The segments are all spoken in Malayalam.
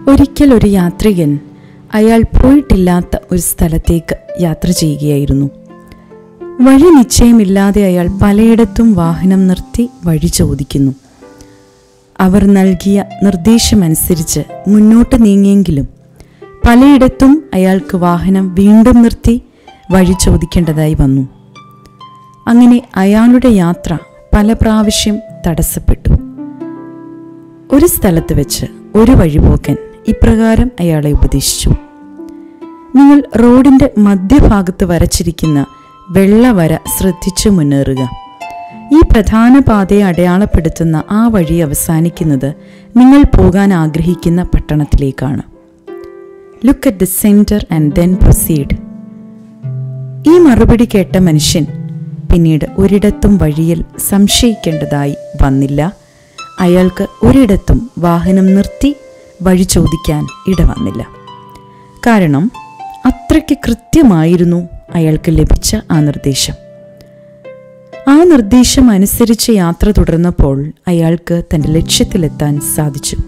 ഒരിക്കൽ ഒരു യാത്രികൻ അയാൾ പോയിട്ടില്ലാത്ത ഒരു സ്ഥലത്തേക്ക് യാത്ര ചെയ്യുകയായിരുന്നു വഴി നിശ്ചയമില്ലാതെ അയാൾ പലയിടത്തും വാഹനം നിർത്തി വഴി ചോദിക്കുന്നു അവർ നൽകിയ നിർദ്ദേശമനുസരിച്ച് മുന്നോട്ട് നീങ്ങിയെങ്കിലും പലയിടത്തും അയാൾക്ക് വാഹനം വീണ്ടും നിർത്തി വഴി ചോദിക്കേണ്ടതായി വന്നു അങ്ങനെ അയാളുടെ യാത്ര പല പ്രാവശ്യം തടസ്സപ്പെട്ടു ഒരു സ്ഥലത്ത് വെച്ച് ഒരു വഴിപോക്കൻ ഇപ്രകാരം അയാളെ ഉപദേശിച്ചു നിങ്ങൾ റോഡിന്റെ മധ്യഭാഗത്ത് വരച്ചിരിക്കുന്ന വെള്ളവര ശ്രദ്ധിച്ചു മുന്നേറുക ഈ പ്രധാന പാതയെ അടയാളപ്പെടുത്തുന്ന ആ വഴി അവസാനിക്കുന്നത് നിങ്ങൾ പോകാൻ ആഗ്രഹിക്കുന്ന പട്ടണത്തിലേക്കാണ് look at the centre and then proceed ഈ മറുപടി കേട്ട മനുഷ്യൻ പിന്നീട് ഒരിടത്തും വഴിയിൽ സംശയിക്കേണ്ടതായി വന്നില്ല അയാൾക്ക് ഒരിടത്തും വാഹനം നിർത്തി വഴി ചോദിക്കാൻ ഇടവന്നില്ല കാരണം അത്രയ്ക്ക് കൃത്യമായിരുന്നു അയാൾക്ക് ലഭിച്ച ആ നിർദ്ദേശം ആ നിർദ്ദേശം അനുസരിച്ച് യാത്ര തുടർന്നപ്പോൾ അയാൾക്ക് തൻ്റെ ലക്ഷ്യത്തിലെത്താൻ സാധിച്ചു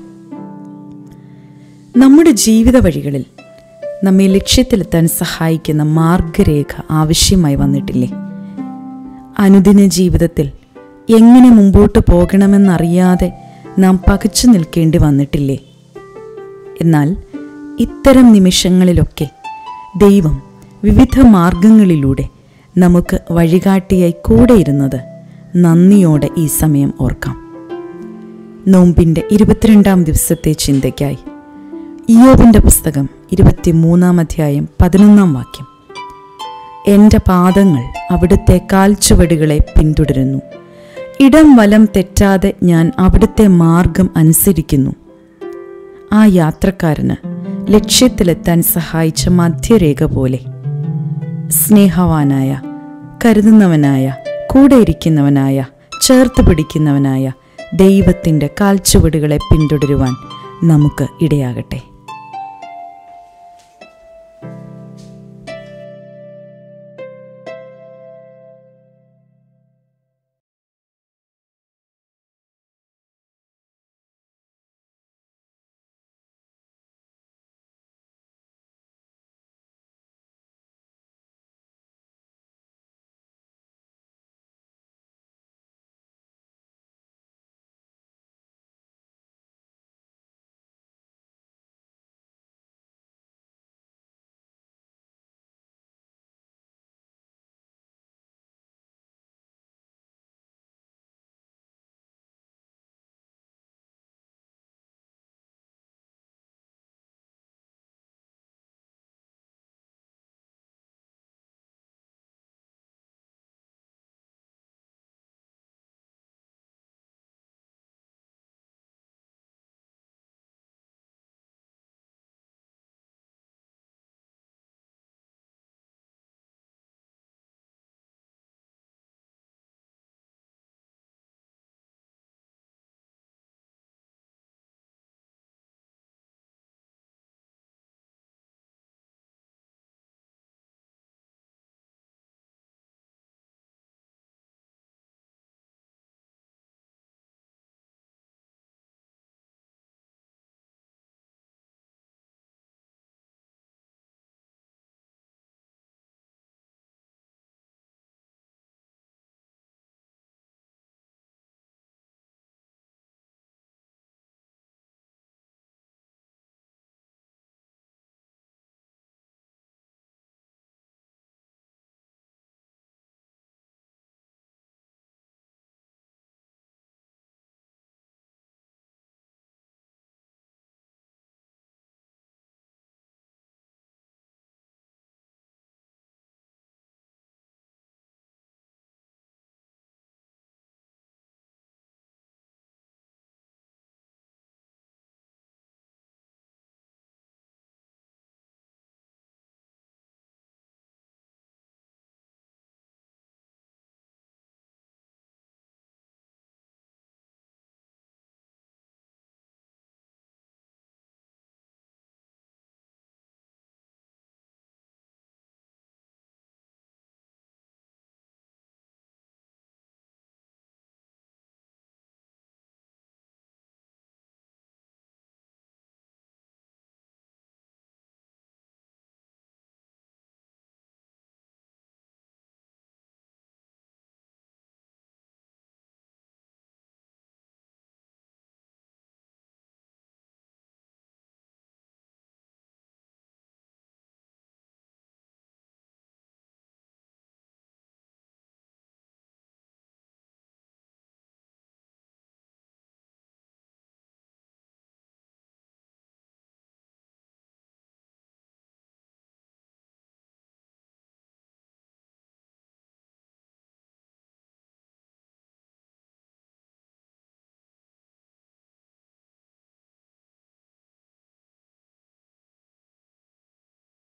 നമ്മുടെ ജീവിത വഴികളിൽ നമ്മെ ലക്ഷ്യത്തിലെത്താൻ സഹായിക്കുന്ന മാർഗരേഖ ആവശ്യമായി വന്നിട്ടില്ലേ അനുദിന ജീവിതത്തിൽ എങ്ങനെ മുമ്പോട്ട് പോകണമെന്നറിയാതെ നാം പകച്ചു നിൽക്കേണ്ടി വന്നിട്ടില്ലേ എന്നാൽ ഇത്തരം നിമിഷങ്ങളിലൊക്കെ ദൈവം വിവിധ മാർഗങ്ങളിലൂടെ നമുക്ക് വഴികാട്ടിയായി കൂടെ ഇരുന്നത് നന്ദിയോടെ ഈ സമയം ഓർക്കാം നോമ്പിൻ്റെ ഇരുപത്തിരണ്ടാം ദിവസത്തെ ചിന്തയ്ക്കായി ഇയോബിൻ്റെ പുസ്തകം ഇരുപത്തിമൂന്നാം അധ്യായം പതിനൊന്നാം വാക്യം എൻ്റെ പാദങ്ങൾ അവിടുത്തെ കാൽച്ചുവടുകളെ പിന്തുടരുന്നു ഇടം വലം തെറ്റാതെ ഞാൻ അവിടുത്തെ മാർഗം അനുസരിക്കുന്നു ആ യാത്രക്കാരന് ലക്ഷ്യത്തിലെത്താൻ സഹായിച്ച മധ്യരേഖ പോലെ സ്നേഹവാനായ കരുതുന്നവനായ കൂടെ ഇരിക്കുന്നവനായ ചേർത്ത് പിടിക്കുന്നവനായ ദൈവത്തിൻ്റെ കാൽച്ചുവടുകളെ പിന്തുടരുവാൻ നമുക്ക് ഇടയാകട്ടെ